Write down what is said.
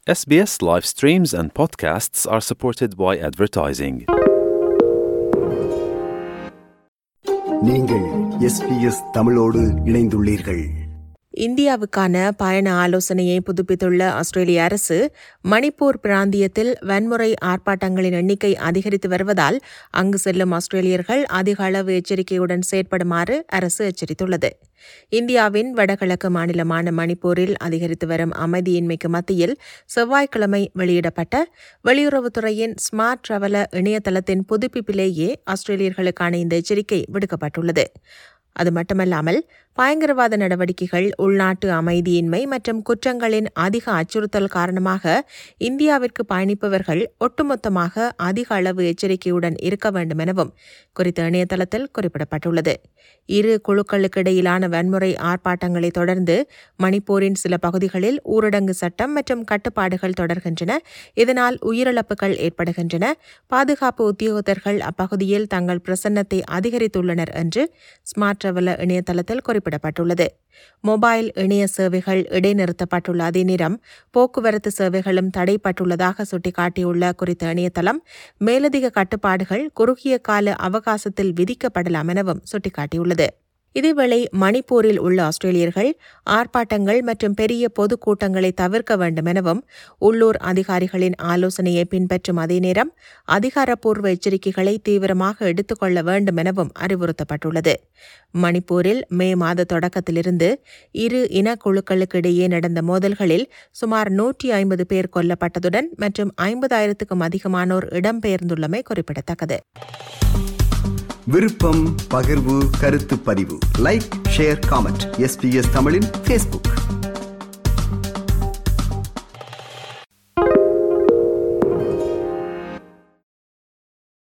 SBS live streams and podcasts are supported by advertising. நீங்கள் SBS தமிழோடு இணைந்துள்ளீர்கள் இந்தியாவுக்கான பயண ஆலோசனையை புதுப்பித்துள்ள ஆஸ்திரேலிய அரசு மணிப்பூர் பிராந்தியத்தில் வன்முறை ஆர்ப்பாட்டங்களின் எண்ணிக்கை அதிகரித்து வருவதால் அங்கு செல்லும் ஆஸ்திரேலியர்கள் அதிக அளவு எச்சரிக்கையுடன் செயற்படுமாறு அரசு எச்சரித்துள்ளது இந்தியாவின் வடகிழக்கு மாநிலமான மணிப்பூரில் அதிகரித்து வரும் அமைதியின்மைக்கு மத்தியில் செவ்வாய்க்கிழமை வெளியிடப்பட்ட வெளியுறவுத்துறையின் ஸ்மார்ட் டிராவல இணையதளத்தின் புதுப்பிப்பிலேயே ஆஸ்திரேலியர்களுக்கான இந்த எச்சரிக்கை விடுக்கப்பட்டுள்ளது அது மட்டுமல்லாமல் பயங்கரவாத நடவடிக்கைகள் உள்நாட்டு அமைதியின்மை மற்றும் குற்றங்களின் அதிக அச்சுறுத்தல் காரணமாக இந்தியாவிற்கு பயணிப்பவர்கள் ஒட்டுமொத்தமாக அதிக அளவு எச்சரிக்கையுடன் இருக்க வேண்டும் எனவும் குறித்த இணையதளத்தில் குறிப்பிடப்பட்டுள்ளது இரு குழுக்களுக்கிடையிலான வன்முறை ஆர்ப்பாட்டங்களை தொடர்ந்து மணிப்பூரின் சில பகுதிகளில் ஊரடங்கு சட்டம் மற்றும் கட்டுப்பாடுகள் தொடர்கின்றன இதனால் உயிரிழப்புகள் ஏற்படுகின்றன பாதுகாப்பு உத்தியோகத்தர்கள் அப்பகுதியில் தங்கள் பிரசன்னத்தை அதிகரித்துள்ளனர் என்று ஸ்மார்ட் டிராவல இணையதளத்தில் குறிப்பிடப்பட்டுள்ளது மொபைல் இணைய சேவைகள் இடைநிறுத்தப்பட்டுள்ள அதே நேரம் போக்குவரத்து சேவைகளும் தடைப்பட்டுள்ளதாக சுட்டிக்காட்டியுள்ள குறித்த இணையதளம் மேலதிக கட்டுப்பாடுகள் குறுகிய கால அவகாசத்தில் விதிக்கப்படலாம் எனவும் சுட்டிக்காட்டியுள்ளது இதேவேளை மணிப்பூரில் உள்ள ஆஸ்திரேலியர்கள் ஆர்ப்பாட்டங்கள் மற்றும் பெரிய பொதுக்கூட்டங்களை தவிர்க்க வேண்டும் எனவும் உள்ளூர் அதிகாரிகளின் ஆலோசனையை பின்பற்றும் அதே நேரம் அதிகாரப்பூர்வ எச்சரிக்கைகளை தீவிரமாக எடுத்துக்கொள்ள வேண்டும் எனவும் அறிவுறுத்தப்பட்டுள்ளது மணிப்பூரில் மே மாத தொடக்கத்திலிருந்து இரு இனக்குழுக்களுக்கிடையே நடந்த மோதல்களில் சுமார் நூற்றி ஐம்பது பேர் கொல்லப்பட்டதுடன் மற்றும் ஐம்பதாயிரத்துக்கும் அதிகமானோர் இடம்பெயர்ந்துள்ளமை குறிப்பிடத்தக்கது விருப்பம் பகிர்வு கருத்து பதிவு லைக் ஷேர் காமெண்ட் எஸ்பிஎஸ் தமிழின் ஃபேஸ்புக்